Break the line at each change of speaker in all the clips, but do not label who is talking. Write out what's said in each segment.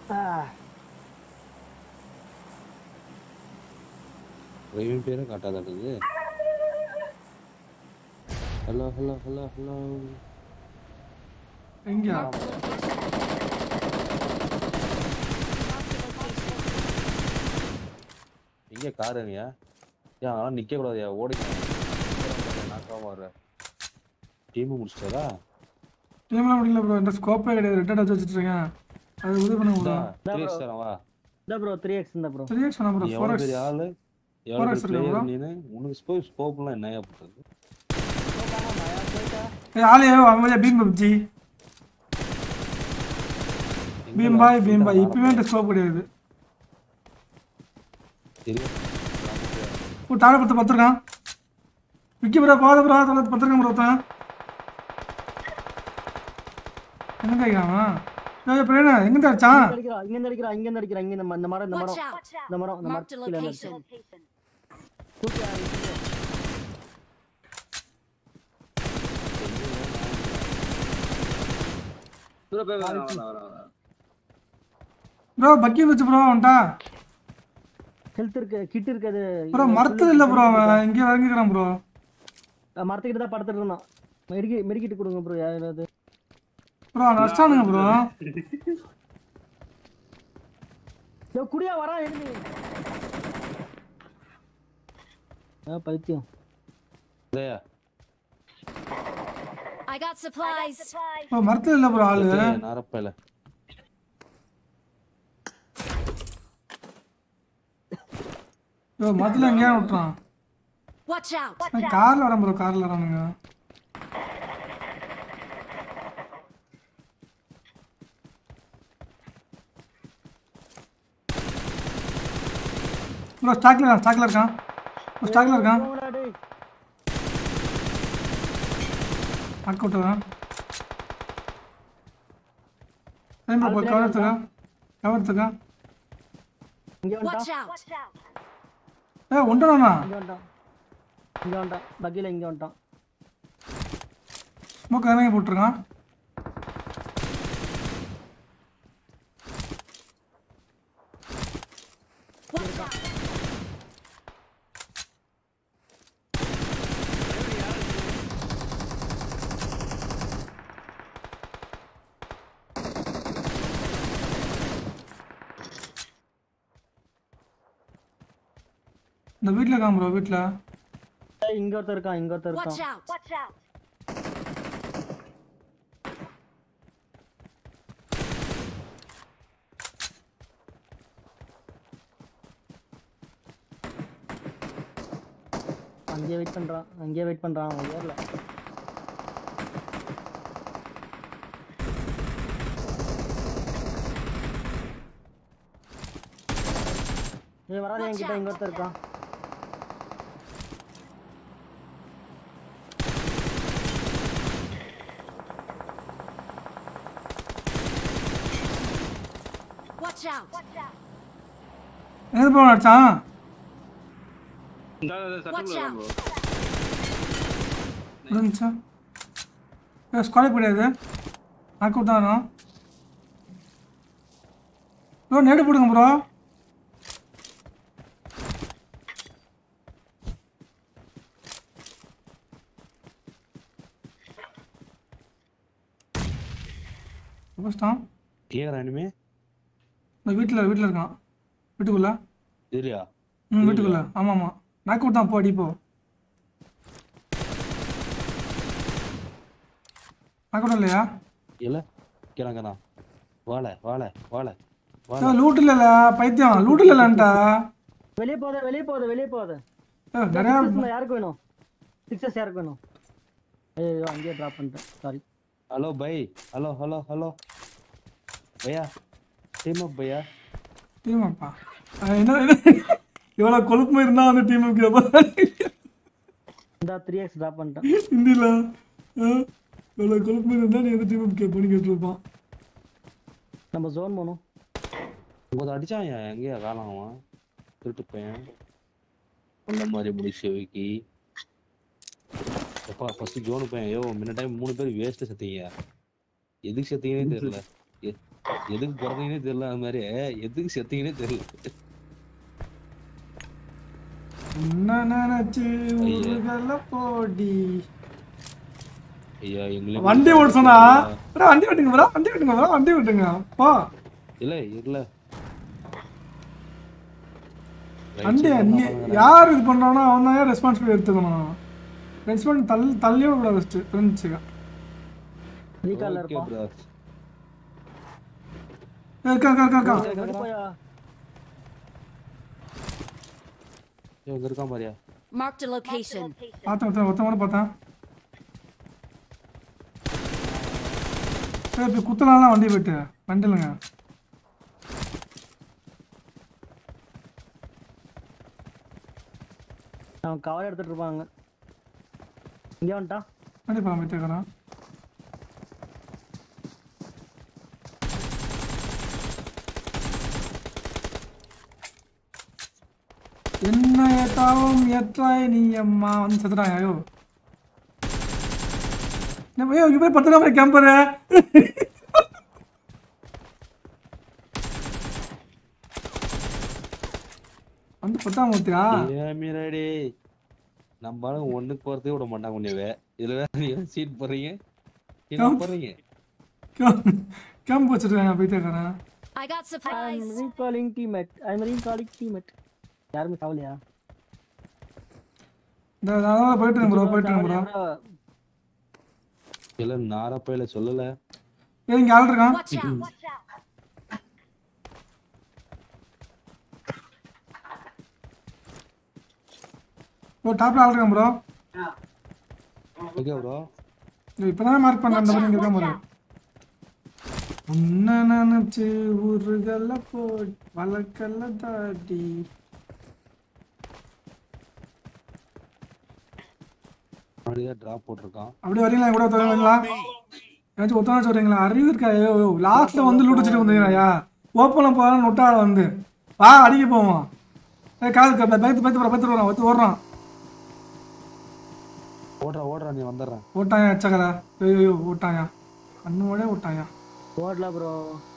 இவன் பேரும் காட்டாதாட்டுது ஹலோ ஹலோ ஹலோ ஹலோ
எங்க
எங்க காருங்கயா ஏன் அதெல்லாம் நிக்க கூடாதுயா ஓடிங்க நாக்காம வர டீம் முடிச்சிட்டாரா
டீம்லாம் முடியல ப்ரோ இந்த ஸ்கோப்பே கிடையாது ரெட் அடிச்சு வச்சுட்டு இருக்கேன் அது உதவி பண்ண
இந்தா,
ப்ரோ
three X தரேன் வா
இந்த ப்ரோ த்ரீ எக்ஸ் இந்த ப்ரோ
த்ரீ எக்ஸ் ப்ரோ
நீ
ஃபோர்
எவ்வளவு
எக்ஸ்
பெரிய ஆளு
Four
எவ்வளவு
X
பெரிய
இருக்கா
பிளேயர்
bro?
நீனு உனக்கு ஸ்போர்ட் ஸ்கோப்லாம் என்னையா பண்றது
ஏய் ஆளே அவங்க பீம் பப்ஜி பீம் பாய் பீம் பாய் இப்பவே இந்த ஸ்கோப் கிடையாது
தெரியும்
ஓ டாட பத்து பத்திருக்கான் விக்கி ப்ரோ பாத ப்ரோ தொலை பத்திருக்கான் ப்ரோ ஒருத்தன் எங்க கைக்காம ஏய் பிரேனா எங்க அடிச்சான்
அடிக்கிறா இங்க இருந்து அடிக்கிறா இங்க இருந்து அடிக்கிறா இங்க இந்த ம- இந்த மரம் இந்த
Watch
மரம்
out!
இந்த மரம் இந்த
Marked a
மரத்துல இருந்து
location.
தூக்கி ஆ, இங்க.
ப்ரோ பக்கி வச்சு ப்ரோ அவன்டா
ஹெல்த் இருக்கு கிட் இருக்கு அது
ப்ரோ மரத்துல இல்ல ப்ரோ அவன் இங்கே வாங்கிக்கிறான் ப்ரோ
மரத்துக்கிட்ட தான் படுத்துட்டு இருந்தான் மெடிக்கி மெடிக்கிட்டு கொடுங்க ப்ரோ யாராவது
ப்ரோ அவன் அடிச்சானுங்க ப்ரோ
யோ குடியா வரா எனிமி ஆ பைத்தியம்
இதயா
I got supplies.
ப்ரோ மரத்துல இல்ல ப்ரோ ஆளு
நரப்பையில
யோ மரத்துல எங்கேயா விட்டுறான்
Watch out!
கார்ல வரான் ப்ரோ கார்ல வரானுங்க ப்ரோ ஸ்டாக்ல இருக்கான் ஸ்டாக்ல இருக்கான் ஸ்டாக்ல இருக்கான்
போங்கடா டேய்
அக்க விட்டுறான் ஏன் ப்ரோ கவர் எடுத்துக்கா கவர் எடுத்துக்கா
இங்க
Watch
வந்துட்டான்
out!
ஏ ஒன்றுண்ணா
இங்க வந்துட்டான் இங்க வந்துட்டான் பக்கில இங்க வந்துட்டான்
ஸ்மோக் இறங்கி போட்டிருக்கான் இந்த வீட்டில் இருக்கான் ப்ரோ வீட்டில்
ஏய், இங்க ஒருத்தர் இருக்கான் இங்க ஒருத்தர்
Watch
இருக்கான்
out! Watch out!
அங்கேயே வெயிட் பண்றான் அங்கேயே வெயிட் பண்றான் அவன் ஏறல ஏய் வராது
Watch
என்கிட்ட
out.
இங்க ஒருத்தர் இருக்கான்
Watch out!
எங்கே ப்ரோ அடிச்சான்
Watch out!
ஒரு நிமிஷம் ஏ ஸ்காலர் கிடையாது நாக் அவுட் தானோ ப்ரோ நேடு போடுங்க ப்ரோ ஃபஸ்ட்டான்
கேக்குறேன் இனிமே
இந்த வீட்டில் வீட்டில் இருக்கான் வீட்டுக்குள்ள
சரியா
ம் வீட்டுக்குள்ள ஆமாம் ஆமாம் நாக் அவுட் தான் போ அடி போ நாக் அவுட் இல்லையா
இல்ல கிளங்கண்ணா வாழ வாழ வாழ வாழ
லூட் இல்லைல்ல பைத்தியம் லூட் இல்லைன்ட்டா
வெளியே போத வெளியே போத வெளியே போத
நிறையா
யாருக்கு வேணும் சிக்ஸஸ் யாருக்கு வேணும் ஐயோ அங்கேயே ட்ராப் பண்ணிட்டேன் sorry
hello bye hello hello hello பையா டீம் அப் பையா
டீமாப்பா என்ன என்ன எவ்வளோ கொழுப்பு இருந்தா அந்த டீமுக்கு எப்போ
இந்த த்ரீ எக்ஸ் ட்ராப் பண்ணிட்டேன்
ஹிந்தியில் எவ்வளோ கொழுப்பு இருந்தா நீ எந்த டீமுக்கு கேட்போன்னு கேட்டிருப்பான்
நம்ம ஜோன் போகணும்
உங்க அடிச்சான் எங்கேயா காணாம அவன் திருட்டு பையன் அந்த மாதிரி முடிச்சு வைக்கி எப்பா ஃபர்ஸ்ட் ஜோனு பையன் ஐயோ முன்ன டைம் மூணு பேர் வேஸ்ட் செத்தீங்க எதுக்கு செத்தீங்கன்னே தெரியல எ- எதுக்கு பிறந்தீங்கன்னே தெரியல அது மாதிரி எதுக்கு செத்தீங்கன்னே தெரியல
என்ன நினைச்சு ஊருகல்ல போடி
ஐயா எங்களுக்கு
வண்டி ஓட சொன்னா bro, வண்டி விட்டுங்க bro வண்டி விட்டுங்க bro வண்டி விட்டுங்க போ
இல்ல இல்ல
வண்டி நீ யார் இது பண்றானோ அவன் தான் ரெஸ்பான்சிபிலிட்டி எடுத்துக்கணும் ரெஸ்பான்ஸ் தள்ளி தள்ளியே விட ஃபஸ்ட்டு தெரிஞ்சுக்க
ரீகால்ல இருப்பான்
இருக்கா இருக்கா இருக்கா இருக்கா
ஓடி போயா
இங்க இருக்கான் பாரியா
Marked a location.
பார்த்தேன் ஒருத்தன் ஒருத்தன் மட்டும் பார்த்தேன் சரி இப்போ குத்தலாம் வண்டி போயிட்டு வண்டிலுங்க
அவன் கவர் எடுத்துட்டு இருப்பாங்க இங்கே வந்துட்டான்
வண்டி போகலாம் போயிட்டு இருக்கிறான் என்ன ஏத்தாவும் ஏற்றாய் நீ அம்மா வந்து செத்துறாங்க ஐயோ நம்ம ஐயோ இங்கே போய் பத்து நாள் கேம்பரு வந்து பத்தாம் மூர்த்தியா
ஏமிரடி நம்ம ஆளுங்க ஒண்ணுக்கு போறதே விட மாட்டாங்க உன்னையவே இதுல வேற நீ சீட் போடுறீங்க என்ன
ஆம்.
போடுறீங்க
கேம்ப் வச்சுருக்காங்க போயிட்டேக்கிறேன்
I got
I'm
supplies.
Recalling teammate I'm recalling teammate யாருமே சாவலையா
இந்த அதனால போயிட்டு ப்ரோ போயிட்டு ப்ரோ
இல்ல நாரப்பையில சொல்லல
ஏ இங்கே ஆள் இருக்கான்
Watch out.
ஓ டாப்ல ஆள் இருக்கான் ப்ரோ
ஓகே ப்ரோ
இப்பதான் மார்க் பண்ண அந்த மாதிரி இங்க இருக்கான் பாரு உன்ன நினைச்சு ஊருகல்ல போ வழக்கல்ல தாடி
அப்படியே டிராப் போட்டிருக்கான்
அப்படியே வரீங்களா என் கூட வருவீங்களா ஏதாச்சும் ஒத்தனா சொல்றீங்களா அறிவு இருக்கா ஐயோ லாஸ்ட்ல வந்து லூட் வச்சுட்டு வந்தீங்களா ஓப்பனில் போகலாம் நொட்டாட வந்து வா அடிக்க போவோம் ஏ காது பயத்து பயத்து பயத்து வரான் ஒத்து ஓடுறான்
ஓடுறா ஓடுறா நீ வந்துடுறேன்
ஓட்டாயா எச்சக்கதா ஐயோ ஐயோ ஓட்டாயா கண்ணோட ஓட்டாயா
ஓடல ப்ரோ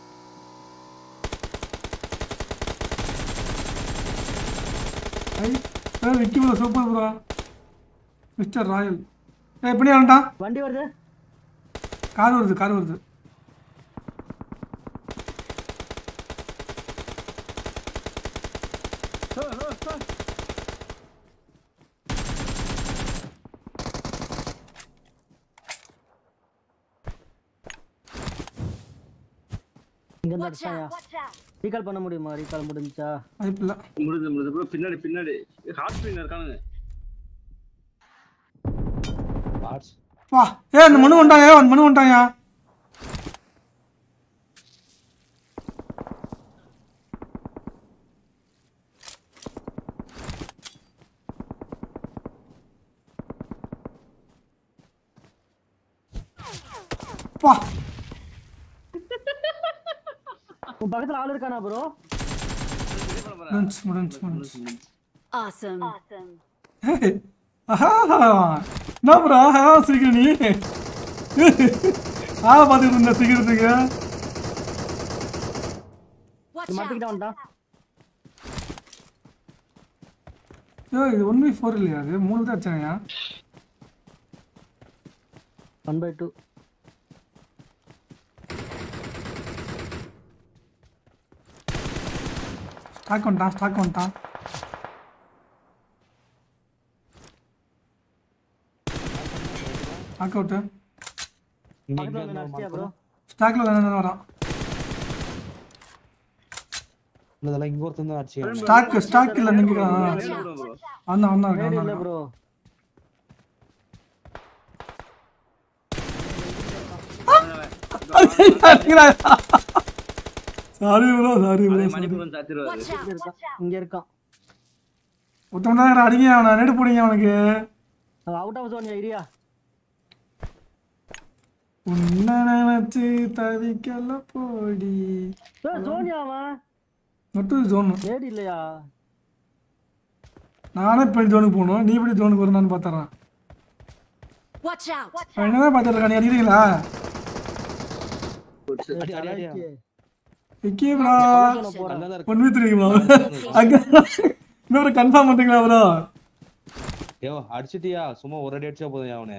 ஐ ஏ Vicky bro super bro mister royal ஏ எப்படி வந்துட்டான்
வண்டி வருது
கார் வருது கார் வருது
இங்க இருந்து
Watch
அடிச்சாயா
out. Watch out.
ரீகால் பண்ண முடியுமா ரீகால் முடிஞ்சா
வாய்ப்பு இல்லை
முடிஞ்சு முடிஞ்சு ப்ரோ பின்னாடி பின்னாடி ஹார்ட் ஸ்பின் இருக்கானுங்க
ஆர்ட்ஸ்
வா ஏ அந்த மனு வந்துட்டாயா அந்த மனு வந்துட்டாயா வா
உன் பக்கத்துல ஆள் இருக்கானா ப்ரோ
முடிஞ்சு முடிஞ்சு முடிஞ்சு
Awesome. Awesome.
ஏய், ஆஹா என்ன ப்ரோ ஆஹா சிரிக்கிற நீ ஆ பார்த்துக்கிட்டு இருந்த சிரிக்கிறதுக்கு
Watch out.
மாட்டிக்கிட்ட வந்துட்டான்
ஐயோ இது ஒன் பை ஃபோர் இல்லையா அது மூணு தான் வச்சாங்கயா
ஒன் பை டூ
ஸ்டாக் வந்துட்டான் ஸ்டாக் வந்துட்டான் ஸ்டாக் அவுட்டு
இங்க
பக்கத்துல
இங்க
வந்து அடிச்சியா ப்ரோ
ஸ்டாக்ல தானே வரான்
இதெல்லாம் இங்க ஒருத்தன் தான் அடிச்சு
ஸ்டாக் ஸ்டாக் இல்லை நீங்க
Watch out.
ப்ரோ
அண்ணா அண்ணா
நேடு
இருக்கான்
இல்ல bro
sorry bro sorry bro sorry
Manipur சாத்திருவாரு
Watch
இங்க
out.
இருக்கான் இங்க இருக்கான்
ஒருத்தன் தான் அடிங்க அவனை நேடு போடுங்க அவனுக்கு
அவுட் ஆஃப் ஜோன் ஐடியா
உன்ன நினைச்சு தவிக்கல போடி
ஜோனியா அவன்
மட்டும் ஜோனு
நேடு இல்லையா
நானே இப்போ ஜோனுக்கு போகணும் நீ எப்படி ஜோனுக்கு வரணும்னு பார்த்துறேன்
Watch out.
அவன் என்னதான் பார்த்துட்டு இருக்கான் நீ அடிக்கிறீங்களா
அடி அடி அடியா
எக்கேப்ரா
போறேன்
நல்லா தான் இருக்கு.
ஒன் வீ த்ரீங்களா அங்க இன்னொரு கன்ஃபார்ம் பண்றீங்களா ப்ரோ
ஏவோ அடிச்சிட்டியா சும்மா ஒரு அடி அடிச்சா போதும் அவனு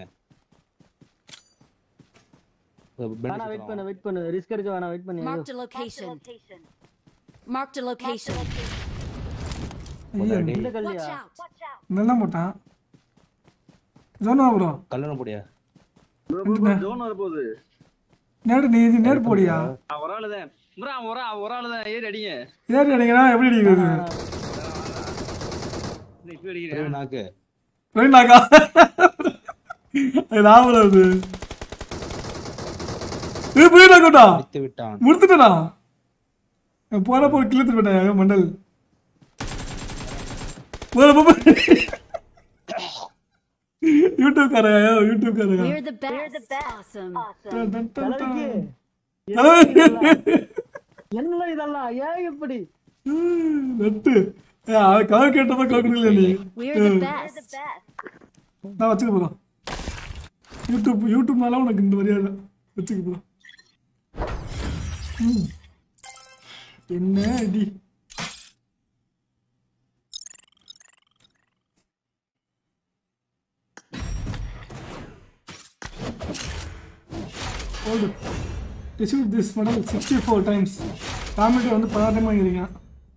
வேணா வெயிட் பண்ணு வெயிட் பண்ணு ரிஸ்க் எடுக்க வேணாம் வெயிட் பண்ணு
Marked a location. Marked a location.
ஐயா
இந்த
Watch
கல்லியா
out.
நல்லா போட்டான் ஜோனா ப்ரோ
கல்லணை போடியா
ஜோன் வரப்போகுது
நேடு நீ இது நேடு போடியா
அவன் ஒரு ஆளு தான் ப்ரோ அவன் ஒரு அவன் ஒரு ஆளு தான் ஏறி அடிங்க
ஏறி அடிக்கிறா எப்படி அடிக்கிறது
இன்னும் இப்ப அடிக்கிறேன்
நாக்கு
ரெண்டாக்கா அது லாபம் அது இது போயிடா கூட்டா
அடித்து விட்டான்
முடித்துட்டா போற போய் கிழித்து விட்டேன் மண்டல் போற போ யூடியூப் காரையா யூடியூப் காரையா
We're the best. Awesome.
தலைக்கு என்ன இதெல்லாம் ஏன் இப்படி
நட்டு கவர் கேட்டப்ப கவர் கொடுக்கல நீ
We're the best.
நான் வச்சுக்க போறோம் யூடியூப் யூடியூப்னால உனக்கு இந்த மரியாதை வச்சுக்க போறோம் ம். என்ன அடி ஓடு receive this medal sixty four times comedy வந்து பதினாறு டைம் வாங்கிருக்கேன்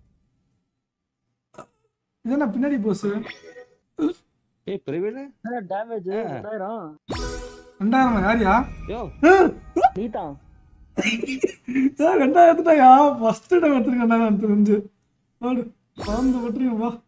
இதென்ன பின்னாடி போஸ்
ஏய் பிரவீன்
டேமேஜ் ரெண்டாயிரம்
ரெண்டாயிரம் யாரியா
யோ
நீதான்
ரெண்டாயிரத்துட்டாயா ஃபர்ஸ்ட் டைம் எடுத்துருக்கேன் நான் தெரிஞ்சு ஓடு பறந்து பட்டுருங்க வா